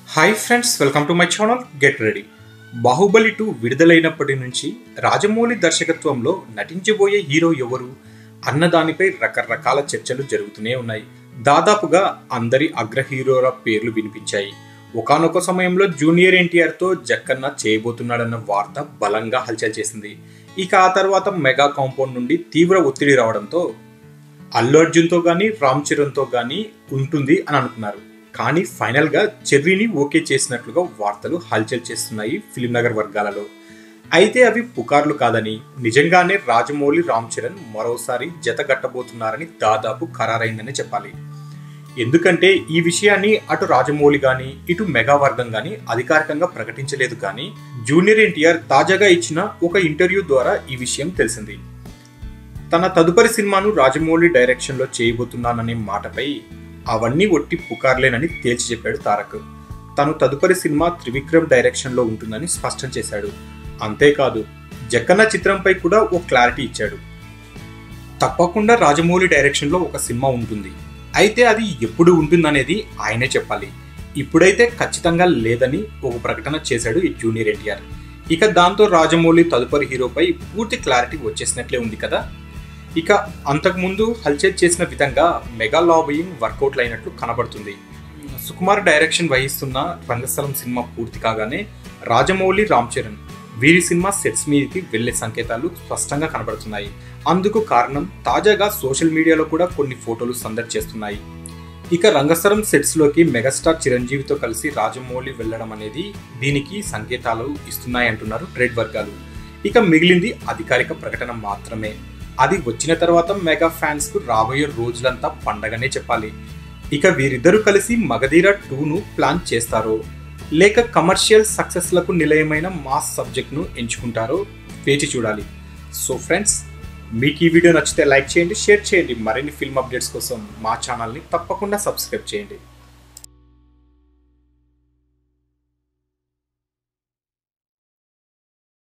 hi friends welcome to my channel get ready Baahubali two విడుదలైనప్పటి నుంచి రాజమౌళి దర్శకత్వంలో నటించబోయే హీరో ఎవరు అన్న దానిపై రకరకాల చర్చలు జరుగుతూనే ఉన్నాయి దాదాపుగా అందరి అగ్ర హీరోల పేర్లు వినిపించాయి ఒకానొక సమయంలో జూనియర్ ఎన్టీఆర్తో జక్కన్న చేయబోతున్నాడన్న వార్త బలంగా హల్చల్ చేసింది ఇక ఆ తర్వాత మెగా కాంపౌండ్ నుండి తీవ్ర ఒత్తిడి రావడంతో అల్లు అర్జున్తో కానీ రామ్ చరణ్తో కానీ ఉంటుంది అని అనుకున్నారు కానీ ఫైనల్గా చెర్రీని ఓకే చేసినట్లుగా వార్తలు హల్చల్ చేస్తున్నాయి ఫిలిం నగర్ వర్గాలలో అయితే అవి పుకార్లు కాదని నిజంగానే రాజమౌళి రామ్ చరణ్ మరోసారి జత కట్టబోతున్నారని దాదాపు ఖరారైందని చెప్పాలి ఎందుకంటే ఈ విషయాన్ని అటు రాజమౌళి గాని ఇటు మెగా వర్గం గాని అధికారికంగా ప్రకటించలేదు కానీ జూనియర్ ఎన్టీఆర్ తాజాగా ఇచ్చిన ఒక ఇంటర్వ్యూ ద్వారా ఈ విషయం తెలిసింది తన తదుపరి సినిమాను రాజమౌళి డైరెక్షన్లో చేయబోతున్నాననే మాటపై అవన్నీ ఒట్టి పుకార్లేనని తేల్చి చెప్పాడు తారక్ తను తదుపరి సినిమా త్రివిక్రమ్ డైరెక్షన్లో ఉంటుందని స్పష్టం చేశాడు అంతేకాదు జక్కన్న చిత్రంపై కూడా ఓ క్లారిటీ ఇచ్చాడు తప్పకుండా రాజమౌళి డైరెక్షన్లో ఒక సినిమా ఉంటుంది అయితే అది ఎప్పుడు ఉంటుందనేది ఆయనే చెప్పాలి ఇప్పుడైతే ఖచ్చితంగా లేదని ఒక ప్రకటన చేశాడు ఈ జూనియర్ ఎన్టీఆర్ ఇక దాంతో రాజమౌళి తదుపరి హీరోపై పూర్తి క్లారిటీ వచ్చేసినట్లే ఉంది కదా ఇక అంతకుముందు హల్చల్ చేసిన విధంగా మెగా లాబియింగ్ వర్కౌట్లు అయినట్లు కనబడుతుంది సుకుమార్ డైరెక్షన్ వహిస్తున్న రంగస్థలం సినిమా పూర్తి కాగానే రాజమౌళి రామ్ చరణ్ వీరి సినిమా సెట్స్ మీదకి వెళ్లే సంకేతాలు స్పష్టంగా కనబడుతున్నాయి అందుకు కారణం తాజాగా సోషల్ మీడియాలో కూడా కొన్ని ఫోటోలు సందడి చేస్తున్నాయి ఇక రంగస్థలం సెట్స్ లోకి మెగాస్టార్ చిరంజీవితో కలిసి రాజమౌళి వెళ్లడం అనేది దీనికి సంకేతాలు ఇస్తున్నాయంటున్నారు ట్రేడ్ వర్గాలు ఇక మిగిలింది అధికారిక ప్రకటన మాత్రమే అది వచ్చిన తర్వాత మెగా ఫ్యాన్స్ కు రాబోయే రోజులంతా పండగనే చెప్పాలి ఇక వీరిద్దరూ కలిసి మగధీర టూను ప్లాన్ చేస్తారో లేక కమర్షియల్ సక్సెస్లకు నిలయమైన మాస్ సబ్జెక్ట్ను ఎంచుకుంటారో వేచి చూడాలి సో ఫ్రెండ్స్ మీకు ఈ వీడియో నచ్చితే లైక్ చేయండి షేర్ చేయండి మరిన్ని ఫిల్మ్ అప్డేట్స్ కోసం మా ఛానల్ని తప్పకుండా సబ్స్క్రైబ్ చేయండి